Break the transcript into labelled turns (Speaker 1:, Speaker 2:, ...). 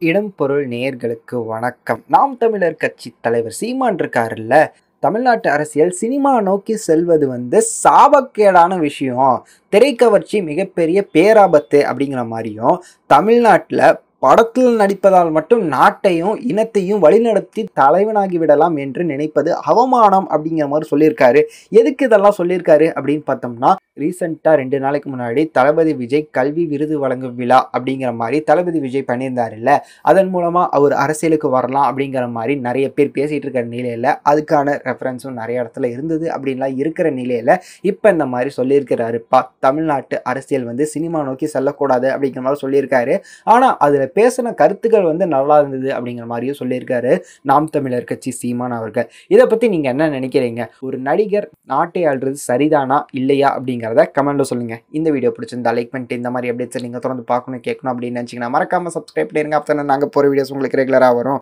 Speaker 1: இடம் பொருள் நேயர்களுக்கு வணக்கம் நாம் தமிழர் கட்சி தலைவர் சீமான் இருக்காருல்ல தமிழ்நாட்டு அரசியல் சினிமா நோக்கி செல்வது வந்து சாபக்கேடான விஷயம் திரைக்கவர்ச்சி மிகப்பெரிய பேராபத்து அப்படிங்கிற மாதிரியும் தமிழ்நாட்டில் படத்தில் நடிப்பதால் மட்டும் நாட்டையும் இனத்தையும் வழிநடத்தி தலைவனாகி விடலாம் என்று நினைப்பது அவமானம் அப்படிங்கிற மாதிரி சொல்லியிருக்காரு எதுக்கு இதெல்லாம் சொல்லியிருக்காரு அப்படின்னு பார்த்தோம்னா ரீசெண்டாக ரெண்டு நாளைக்கு முன்னாடி தளபதி விஜய் கல்வி விருது வழங்கும் விழா அப்படிங்கிற மாதிரி தளபதி விஜய் பண்ணியிருந்தாருல்ல அதன் மூலமாக அவர் அரசியலுக்கு வரலாம் அப்படிங்கிற மாதிரி நிறைய பேர் பேசிகிட்டு இருக்கிற நிலையில் அதுக்கான ரெஃபரன்ஸும் நிறைய இடத்துல இருந்தது அப்படின்லாம் இருக்கிற நிலையில் இப்போ இந்த மாதிரி சொல்லியிருக்கிறாருப்பா தமிழ்நாட்டு அரசியல் வந்து சினிமா நோக்கி செல்லக்கூடாது அப்படிங்கிற மாதிரி சொல்லியிருக்காரு ஆனால் அதில் பேசின கருத்துக்கள் வந்து நல்லா இருந்தது அப்படிங்கிற மாதிரியும் சொல்லியிருக்காரு நாம் தமிழர் கட்சி சீமான் அவர்கள் இதை பற்றி நீங்கள் என்ன நினைக்கிறீங்க ஒரு நடிகர் நாட்டை ஆள்றது சரிதானா இல்லையா அப்படிங்கிறத கமெண்ட்டில் சொல்லுங்கள் இந்த வீடியோ பிடிச்சிருந்தா லைக் பண்ணிட்டு இந்த மாதிரி அப்டேட்ஸ் நீங்கள் தொடர்ந்து பார்க்கணும் கேட்கணும் அப்படின்னு நினச்சிங்கன்னா மறக்காமல் சப்ஸ்கிரைப் பண்ணிருங்க அப்போ நாங்கள் போகிற வீடியோஸ் உங்களுக்கு ரெகுலராக வரும்